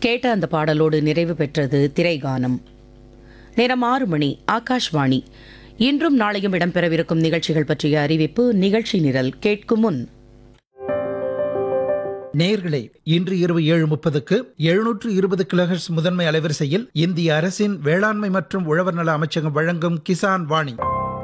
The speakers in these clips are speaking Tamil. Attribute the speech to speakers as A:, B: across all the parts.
A: கேட்ட அந்த பாடலோடு நிறைவு பெற்றது திரைகானம் நேரம் ஆறு மணி ஆகாஷ்வாணி இன்றும் நாளையும் இடம்பெறவிருக்கும் நிகழ்ச்சிகள் பற்றிய அறிவிப்பு நிகழ்ச்சி நிரல் கேட்கும் முன்
B: நேயர்களே இன்று இரவு ஏழு முப்பதுக்கு எழுநூற்று இருபது கிலோஹெர்ட்ஸ் முதன்மை அலைவரிசையில் இந்திய அரசின் வேளாண்மை மற்றும் உழவர் நல அமைச்சகம் வழங்கும் கிசான் வாணி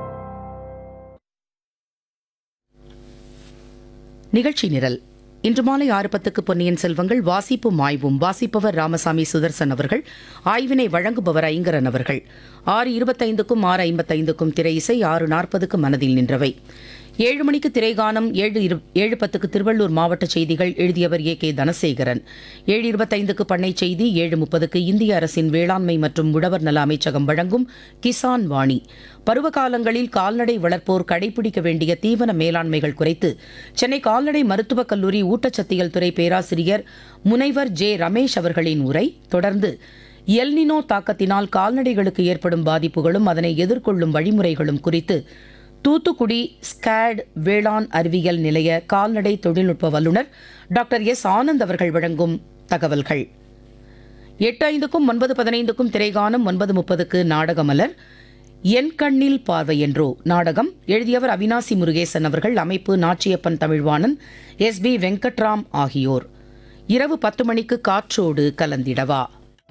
A: நிகழ்ச்சி நிரல் இன்று மாலை ஆறு பத்துக்கு பொன்னியின் செல்வங்கள் வாசிப்பும் ஆய்வும் வாசிப்பவர் ராமசாமி சுதர்சன் அவர்கள் ஆய்வினை வழங்குபவர் ஐங்கரன் அவர்கள் ஆறு இருபத்தைந்துக்கும் ஆறு ஐம்பத்தைந்துக்கும் திரை இசை ஆறு நாற்பதுக்கு மனதில் நின்றவை ஏழு மணிக்கு திரைகானம் ஏழு இரு ஏழு பத்துக்கு திருவள்ளூர் மாவட்ட செய்திகள் எழுதியவர் ஏ கே தனசேகரன் ஏழு இருபத்தைந்துக்கு பண்ணை செய்தி ஏழு முப்பதுக்கு இந்திய அரசின் வேளாண்மை மற்றும் உழவர் நல அமைச்சகம் வழங்கும் கிசான் வாணி பருவகாலங்களில் கால்நடை வளர்ப்போர் கடைபிடிக்க வேண்டிய தீவன மேலாண்மைகள் குறித்து சென்னை கால்நடை மருத்துவக் கல்லூரி ஊட்டச்சத்தியல் துறை பேராசிரியர் முனைவர் ஜே ரமேஷ் அவர்களின் உரை தொடர்ந்து எல்னினோ தாக்கத்தினால் கால்நடைகளுக்கு ஏற்படும் பாதிப்புகளும் அதனை எதிர்கொள்ளும் வழிமுறைகளும் குறித்து தூத்துக்குடி ஸ்கேட் வேளாண் அறிவியல் நிலைய கால்நடை தொழில்நுட்ப வல்லுநர் டாக்டர் எஸ் ஆனந்த் அவர்கள் வழங்கும் தகவல்கள் எட்டு ஐந்துக்கும் ஒன்பது பதினைந்துக்கும் திரைகானம் ஒன்பது முப்பதுக்கு நாடகமலர் என் கண்ணில் பார்வை என்றோ நாடகம் எழுதியவர் அவினாசி முருகேசன் அவர்கள் அமைப்பு நாச்சியப்பன் தமிழ்வாணன் எஸ் பி வெங்கட்ராம் ஆகியோர் இரவு பத்து மணிக்கு காற்றோடு கலந்திடவா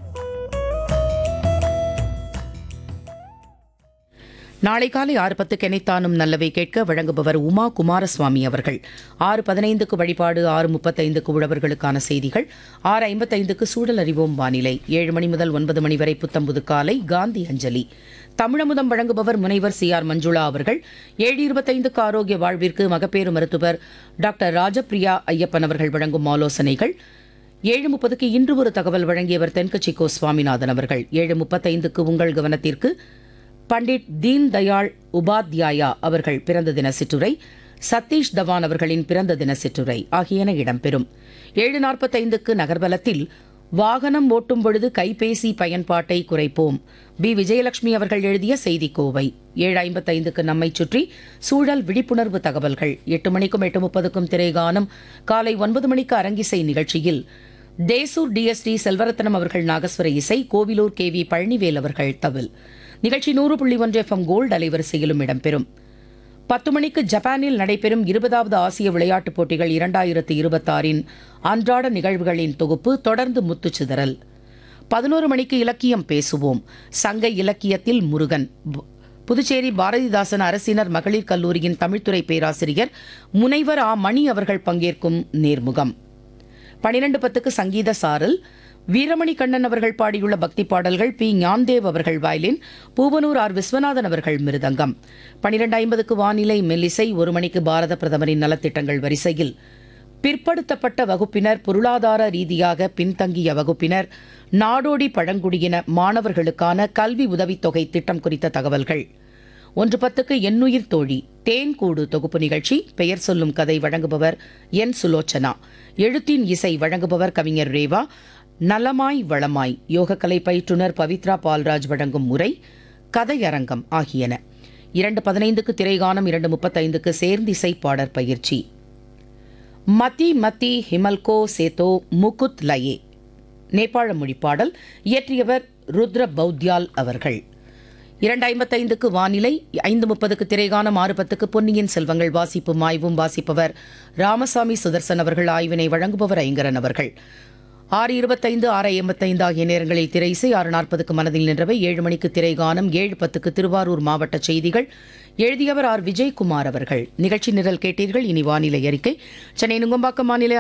A: நாளை காலை ஆறு பத்து கெனைத்தானும் நல்லவை கேட்க வழங்குபவர் உமா குமாரசுவாமி அவர்கள் ஆறு பதினைந்துக்கு வழிபாடு ஆறு முப்பத்தைந்துக்கு உழவர்களுக்கான செய்திகள் ஆறு ஐம்பத்தைந்துக்கு சூழல் அறிவோம் வானிலை ஏழு மணி முதல் ஒன்பது மணி வரை புத்தம்புது காலை காந்தி அஞ்சலி தமிழமுதம் வழங்குபவர் முனைவர் சி ஆர் மஞ்சுளா அவர்கள் ஏழு இருபத்தைந்துக்கு ஆரோக்கிய வாழ்விற்கு மகப்பேறு மருத்துவர் டாக்டர் ராஜபிரியா ஐயப்பன் அவர்கள் வழங்கும் ஆலோசனைகள் ஏழு முப்பதுக்கு இன்று ஒரு தகவல் வழங்கியவர் தென்கட்சி கோ சுவாமிநாதன் அவர்கள் ஏழு முப்பத்தைந்துக்கு உங்கள் கவனத்திற்கு பண்டிட் தீன் தயாள் உபாத்யாயா அவர்கள் பிறந்த தின சிற்றுரை சதீஷ் தவான் அவர்களின் பிறந்த தின சிற்றுரை ஆகியன இடம்பெறும் ஏழு நாற்பத்தைந்துக்கு நகர்வலத்தில் வாகனம் ஓட்டும் பொழுது கைபேசி பயன்பாட்டை குறைப்போம் பி விஜயலட்சுமி அவர்கள் எழுதிய செய்தி கோவை ஏழு ஐம்பத்தைந்துக்கு நம்மை சுற்றி சூழல் விழிப்புணர்வு தகவல்கள் எட்டு மணிக்கும் எட்டு முப்பதுக்கும் திரைகானம் காலை ஒன்பது மணிக்கு அரங்கிசை நிகழ்ச்சியில் தேசூர் டிஎஸ்டி செல்வரத்னம் அவர்கள் நாகஸ்வர இசை கோவிலூர் கே வி பழனிவேல் அவர்கள் தவில் நிகழ்ச்சி நூறு புள்ளி ஒன்று எஃப்எம் கோல்டு அலைவரிசையிலும் இடம்பெறும் பத்து மணிக்கு ஜப்பானில் நடைபெறும் இருபதாவது ஆசிய விளையாட்டுப் போட்டிகள் இரண்டாயிரத்து இருபத்தாறின் அன்றாட நிகழ்வுகளின் தொகுப்பு தொடர்ந்து முத்துச்சிதறல் பதினோரு மணிக்கு இலக்கியம் பேசுவோம் சங்க இலக்கியத்தில் முருகன் பு- புதுச்சேரி பாரதிதாசன் அரசினர் மகளிர் கல்லூரியின் தமிழ்துறை பேராசிரியர் முனைவர் ஆ மணி அவர்கள் பங்கேற்கும் நேர்முகம் பனிரெண்டு பத்துக்கு சங்கீத சாரல் வீரமணி கண்ணன் அவர்கள் பாடியுள்ள பக்தி பாடல்கள் பி ஞான்தேவ் அவர்கள் வயலின் பூவனூர் ஆர் விஸ்வநாதன் அவர்கள் மிருதங்கம் பனிரெண்டு ஐம்பதுக்கு வானிலை மெல்லிசை ஒரு மணிக்கு பாரத பிரதமரின் நலத்திட்டங்கள் வரிசையில் பிற்படுத்தப்பட்ட வகுப்பினர் பொருளாதார ரீதியாக பின்தங்கிய வகுப்பினர் நாடோடி பழங்குடியின மாணவர்களுக்கான கல்வி உதவித்தொகை திட்டம் குறித்த தகவல்கள் ஒன்று பத்துக்கு எண்ணுயிர் தோழி தேன்கூடு தொகுப்பு நிகழ்ச்சி பெயர் சொல்லும் கதை வழங்குபவர் என் சுலோச்சனா எழுத்தின் இசை வழங்குபவர் கவிஞர் ரேவா நலமாய் வளமாய் யோகக்கலை பயிற்றுனர் பவித்ரா பால்ராஜ் வழங்கும் முறை கதையரங்கம் ஆகியன இரண்டு பதினைந்துக்கு திரைகானம் இரண்டு முப்பத்தைந்துக்கு சேர்ந்திசை பாடற் பயிற்சி மதி மதி ஹிமல்கோ சேதோ முகுத் லயே நேபாள மொழி பாடல் இயற்றியவர் ருத்ர பௌத்யால் அவர்கள் இரண்டு ஐம்பத்தைந்துக்கு வானிலை ஐந்து முப்பதுக்கு திரைகானம் ஆறு பத்துக்கு பொன்னியின் செல்வங்கள் வாசிப்பும் ஆய்வும் வாசிப்பவர் ராமசாமி சுதர்சன் அவர்கள் ஆய்வினை வழங்குபவர் ஐங்கரன் அவர்கள் ஆறு இருபத்தைந்து ஆறு எண்பத்தைந்து ஆகிய நேரங்களில் திரை இசை ஆறு நாற்பதுக்கு மனதில் நின்றவை ஏழு மணிக்கு திரைகானம் ஏழு பத்துக்கு திருவாரூர் மாவட்ட செய்திகள் எழுதியவர் ஆர் விஜயகுமார் அவர்கள் நிகழ்ச்சி நிரல் கேட்டீர்கள் இனி வானிலை அறிக்கை சென்னை நுங்கம்பாக்கம் மாநில